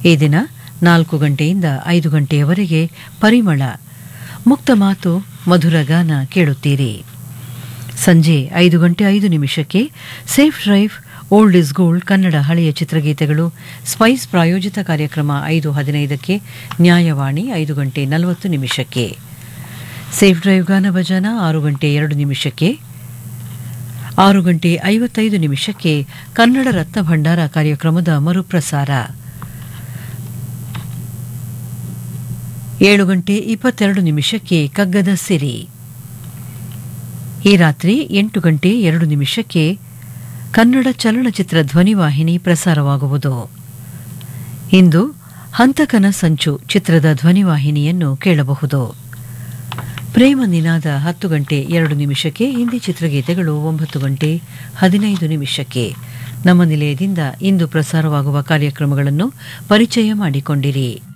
ಈ ದಿನ ನಾಲ್ಕು ಗಂಟೆಯಿಂದ ಐದು ಗಂಟೆಯವರೆಗೆ ಪರಿಮಳ ಮುಕ್ತ ಮಾತು ಮಧುರ ಗಾನ ಕೇಳುತ್ತೀರಿ ಸಂಜೆ ಐದು ಗಂಟೆ ಐದು ನಿಮಿಷಕ್ಕೆ safe drive old is gold Kannada ಹಳೆಯ ಚಿತ್ರಗೀತೆಗಳು ಸ್ಪೈಸ್ ಪ್ರಾಯೋಜಿತ ಕಾರ್ಯಕ್ರಮ ಐದು ಹದಿನೈದಕ್ಕೆ ನ್ಯಾಯವಾಣಿ ಐದು ಗಂಟೆ ನಲವತ್ತು ನಿಮಿಷಕ್ಕೆ ಸೇಫ್ ಡ್ರೈವ್ ಗಾನ ಭಜನ ಆರು ಗಂಟೆ ಎರಡು ನಿಮಿಷಕ್ಕೆ ಆರು ಗಂಟೆ ಐವತ್ತೈದು ನಿಮಿಷಕ್ಕೆ ಕನ್ನಡ ರತ್ನ ಭಂಡಾರ ಕಾರ್ಯಕ್ರಮದ ಮರುಪ್ರಸಾರ ಏಳು ಗಂಟೆ ಇಪ್ಪತ್ತೆರಡು ನಿಮಿಷಕ್ಕೆ ಕಗ್ಗದ ಸಿರಿ ಈ ರಾತ್ರಿ ಎಂಟು ಗಂಟೆ ಎರಡು ನಿಮಿಷಕ್ಕೆ ಕನ್ನಡ ಚಲನಚಿತ್ರ ಧ್ವನಿವಾಹಿನಿ ಪ್ರಸಾರವಾಗುವುದು ಇಂದು ಹಂತಕನ ಸಂಚು ಚಿತ್ರದ ಧ್ವನಿವಾಹಿನಿಯನ್ನು ಕೇಳಬಹುದು ಪ್ರೇಮ ನಿನಾದ ಹತ್ತು ಗಂಟೆ ಎರಡು ನಿಮಿಷಕ್ಕೆ ಹಿಂದಿ ಚಿತ್ರಗೀತೆಗಳು ಒಂಬತ್ತು ಗಂಟೆ ಹದಿನೈದು ನಿಮಿಷಕ್ಕೆ ನಮ್ಮ ನಿಲಯದಿಂದ ಇಂದು ಪ್ರಸಾರವಾಗುವ ಕಾರ್ಯಕ್ರಮಗಳನ್ನು ಪರಿಚಯ ಮಾಡಿಕೊಂಡಿರಿ